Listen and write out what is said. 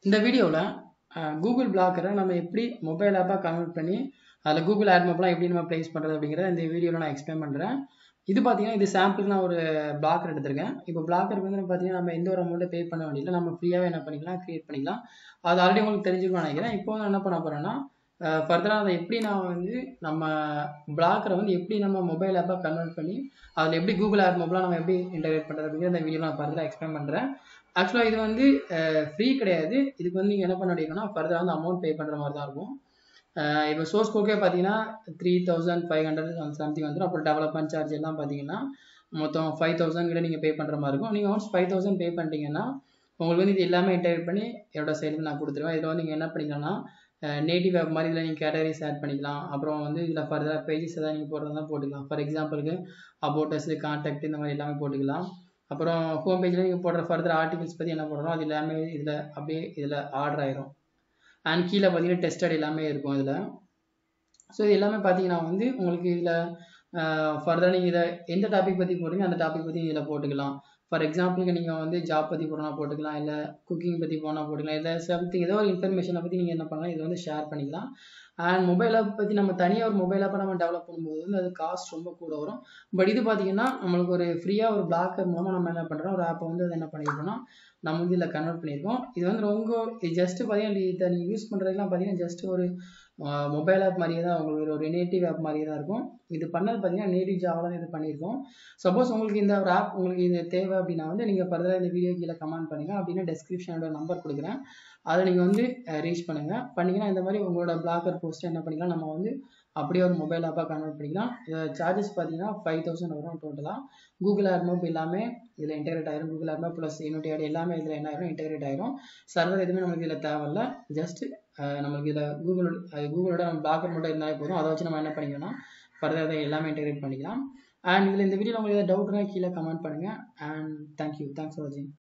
இந்த வீடியோவில் கூகுள் பிளாக்கரை நம்ம எப்படி மொபைல் ஆப்பாக கன்வெர்ட் பண்ணி அதில் கூகுள் ஆட் மேப்லாம் எப்படி நம்ம ப்ளேஸ் பண்ணுறது அப்படிங்கிறத இந்த வீடியோவில் நான் எக்ஸ்பிளைன் பண்ணுறேன் இது பார்த்தீங்கன்னா இது சாம்பிளுக்கு நான் ஒரு பிளாக்கர் எடுத்திருக்கேன் இப்போ பிளாக்கருக்கு வந்து பார்த்தீங்கன்னா நம்ம எந்த ஒரு அமௌண்ட்டை பே பண்ண வேண்டியதில்லை நம்ம ஃப்ரீயாகவே என்ன பண்ணிக்கலாம் க்ரியேட் பண்ணிக்கலாம் அது ஆல்ரெடி உங்களுக்கு தெரிஞ்சிருக்கும்னு நினைக்கிறேன் இப்போ வந்து என்ன பண்ண போகிறேன்னா ஃபர்தராக அதை எப்படி நான் வந்து நம்ம பிளாக்கரை வந்து எப்படி நம்ம மொபைல் ஆப்பாக கன்வெர்ட் பண்ணி அதில் எப்படி கூகுள் ஆட் மொபைலாக நம்ம எப்படி இன்டகிரேட் பண்ணுறது அப்படிங்கிற இந்த வீடியோ நான் ஃபர்தராக எக்ஸ்பிளைன் பண்ணுறேன் ஆக்சுவலாக இது வந்து ஃப்ரீ கிடையாது இதுக்கு வந்து நீங்கள் என்ன பண்ண முடியும்னா ஃபர்தராக வந்து அமௌண்ட் பே பண்ணுற மாதிரி தான் இருக்கும் இப்போ சோர்ஸ் கோக்கே பார்த்தீங்கன்னா three thousand five hundred something வந்துடும் அப்புறம் டெவலப்மெண்ட் சார்ஜ் எல்லாம் பார்த்தீங்கன்னா மொத்தம் ஃபைவ் தௌசண்ட் கிட்ட நீங்கள் பே பண்ணுற மாதிரி இருக்கும் நீங்கள் ஒன்ஸ் ஃபைவ் தௌசண்ட் பே பண்ணிட்டீங்கன்னா உங்களுக்கு வந்து இது எல்லாமே இன்டர்வியூட் பண்ணி என்னோட சைடுக்கு நான் கொடுத்துருவேன் இதில் வந்து நீங்கள் என்ன பண்ணிக்கலாம்னா நேட்டிவ் ஆப் மாதிரி இதில் நீங்கள் கேட்டகரிஸ் ஆட் பண்ணிக்கலாம் அப்புறம் வந்து இதில் ஃபர்தராக பேஜஸ் எதாவது நீங்கள் போடுறதா போட்டுக்கலாம் ஃபார் எக்ஸாம்பிளுக்கு அபோட்டஸ் கான்டாக்ட் இந்த மாதிரி எல்லாமே போட்டுக்கலாம் அப்புறம் ஹோம் பேஜில் நீங்கள் போடுற ஃபர்தர் ஆர்டிகல்ஸ் பற்றி என்ன போடுறோம் அது எல்லாமே இதில் அப்படியே இதில் ஆர்டர் ஆயிரும் அண்ட் கீழே பார்த்தீங்கன்னா டெஸ்டட் எல்லாமே இருக்கும் இதில் ஸோ இது எல்லாமே பார்த்தீங்கன்னா வந்து உங்களுக்கு இதில் ஃபர்தராக நீங்கள் இதை எந்த டாபிக் பற்றி போடுறீங்க அந்த டாபிக் பற்றி இதில் போட்டுக்கலாம் ஃபார் எக்ஸாம்பிளுக்கு நீங்கள் வந்து ஜாப் பற்றி போனால் போட்டுக்கலாம் இல்லை குக்கிங் பற்றி போனால் போட்டுக்கலாம் இல்லை சம்திங் ஏதோ ஒரு இன்ஃபர்மேஷனை பற்றி நீங்கள் என்ன பண்ணலாம் இதை வந்து ஷேர் பண்ணிக்கலாம் அண்ட் மொபைல் ஆப் பற்றி நம்ம தனியாக ஒரு மொபைல் ஆப்பை நம்ம டெவலப் பண்ணும்போது வந்து அது காஸ்ட் ரொம்ப கூட வரும் பட் இது பார்த்தீங்கன்னா நம்மளுக்கு ஒரு ஃப்ரீயாக ஒரு பிளாக்கர் மூலமாக நம்ம என்ன பண்ணுறோம் ஒரு ஆப்பை வந்து அதை என்ன பண்ணியிருக்கோம்னா நம்ம வந்து இதில் கன்வெர்ட் பண்ணியிருக்கோம் இது வந்து ரொம்ப இது ஜஸ்ட்டு பார்த்தீங்கன்னா இதை நீங்கள் யூஸ் பண்ணுறதுலாம் பார்த்தீங்கன்னா ஜஸ்ட் ஒரு மொபைல் ஆப் மாதிரியே தான் உங்களுக்கு ஒரு நேட்டிவ் ஆப் மாதிரியே தான் இருக்கும் இது பண்ணது பார்த்தீங்கன்னா நேட்டிவ் ஜாவாக தான் இது பண்ணியிருக்கோம் சப்போஸ் உங்களுக்கு இந்த ஒரு ஆப் உங்களுக்கு இது தேவை அப்படின்னா வந்து நீங்கள் ஃபர்தராக இந்த வீடியோ கீழே கமெண்ட் பண்ணுங்கள் அப்படின்னா டெஸ்கிரிப்ஷனோட நம்பர் கொடுக்குறேன் அதை நீங்கள் வந்து ரீச் பண்ணுங்கள் பண்ணிங்கன்னா இந்த மாதிரி உங்களோட பிளாக்கர் போஸ்ட்டை என்ன பண்ணிக்கலாம் நம்ம வந்து அப்படியே ஒரு மொபைல் ஆப்பாக கன்வெர்ட் பண்ணிக்கலாம் சார்ஜஸ் பார்த்தீங்கன்னா ஃபைவ் தௌசண்ட் வரும் டோட்டலாக கூகுள் ஆட் மேப் எல்லாமே இதில் இன்டெகிரேட் ஆயிரும் Google ad map plus Unity ad எல்லாமே இதில் என்ன ஆயிரும் இன்டெகிரேட் ஆயிரும் சர்வர் எதுவுமே நமக்கு இதில் தேவையில்ல ஜஸ்ட் நமக்கு இதில் கூகுள் கூகுளோட நம்ம பிளாக்கர் மட்டும் இருந்தாலே போதும் அதை வச்சு நம்ம என்ன பண்ணிக்கலாம்னா ஃபர்தர் அதை எல்லாமே இன்டெகிரேட் பண்ணிக்கலாம் அண்ட் இதில் இந்த வீடியோவில் உங்களுக்கு ஏதாவது டவுட்னா கீழே கமெண்ட் பண்ணுங்கள் அண்ட் தேங்க்யூ தேங்க்ஸ் ஃபார் வாட்சிங்